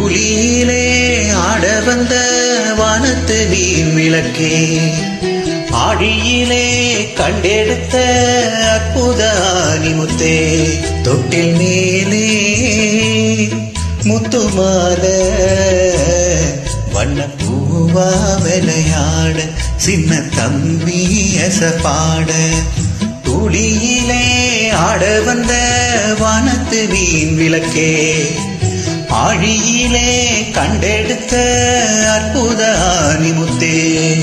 துளியிலே ஆட வந்த வானத்து நீர் விளக்கே ஆழியிலே கண்டெடுத்த அற்புத ஆனிமுத்தே தொட்டில் மேலே முத்துமால வண்ண பூவா விளையாட சின்ன தம்பி அசப்பாட துளியிலே ஆட வந்த வானத்து வீண் விளக்கே ஆழியிலே கண்டெடுத்த அற்புத ஆனிமுத்தே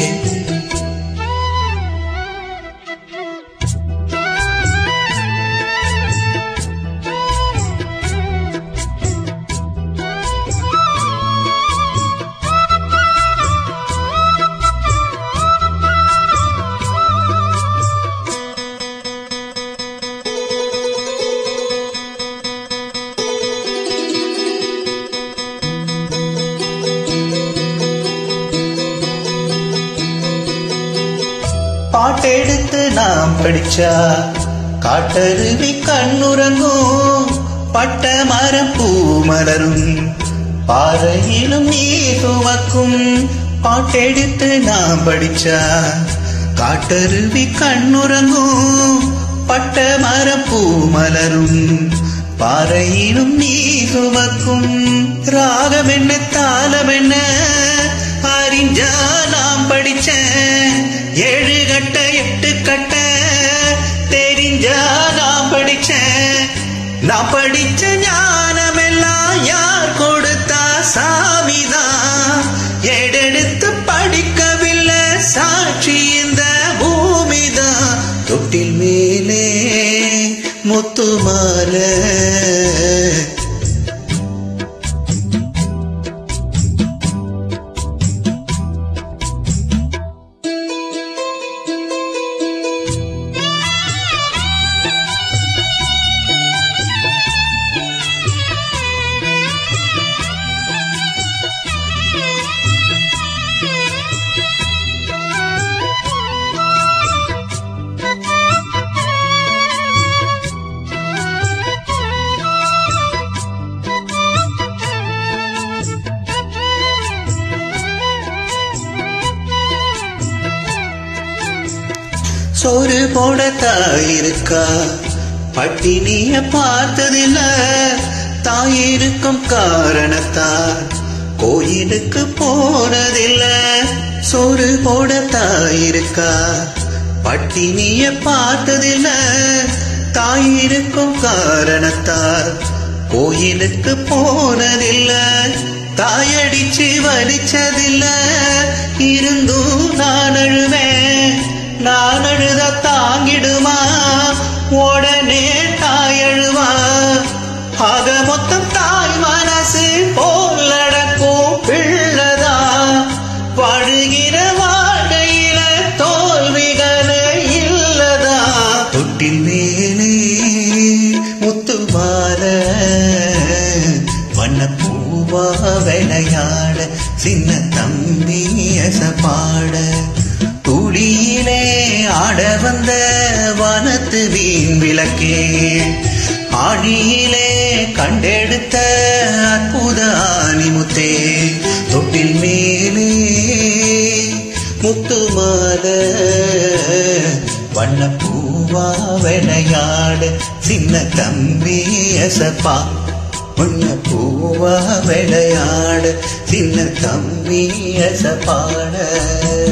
பாட்டெடுத்து நாம் படிச்சா காட்டருவி கண்ணுறங்கும் பட்ட மரம் பூ மலரும் பாறையிலும் நீ சுமக்கும் பாட்டெடுத்து நாம் படிச்சா காட்டருவி கண்ணுறங்கும் பட்ட மரம் பூ மலரும் பாறையிலும் நீ சுமக்கும் ராகம் என்ன தாளம் என்ன அறிஞ்சா நாம் படிச்ச ஏழு கட்ட எட்டு கட்ட தெரிஞ்சா நான் படிச்ச நான் படிச்ச ஞானமெல்லாம் யார் கொடுத்தா சாமிதான் ஏடெடுத்து படிக்கவில்லை சாட்சி இந்த பூமிதான் தொட்டில் மேலே முத்துமால சோறு போட தாயிருக்கா பட்டினிய பார்த்ததில்ல தாயிருக்கும் காரணத்தால் கோயிலுக்கு போனதில்ல சோறு போட தாயிருக்கா பட்டினிய பார்த்ததில்ல தாயிருக்கும் காரணத்தால் கோயிலுக்கு போனதில்ல தாயடிச்சு வலிச்சதில்ல இருந்தும் நான் அழுவேன் நான் அழுத தாங்கிடுமா உடனே தாய் அழுவா ஆக மொத்தம் தாய் மனசு போல் நடக்கும் பிள்ளதா வாழுகிற வாழ்க்கையில தோல்விகளே இல்லதா தொட்டில் மேலே முத்துமால வண்ண பூவா விளையாட சின்ன தம்பி அசப்பாட துடியிலே ஆட வந்த வனத்து வீண் விளக்கே ஆழியிலே கண்டெடுத்த அற்புத ஆனிமுத்தே தொட்டில் மேலே முத்துமால வண்ண பூவா விளையாட சின்ன தம்பி அசப்பா வண்ண பூவா விளையாட சின்ன தம்பி அசப்பாட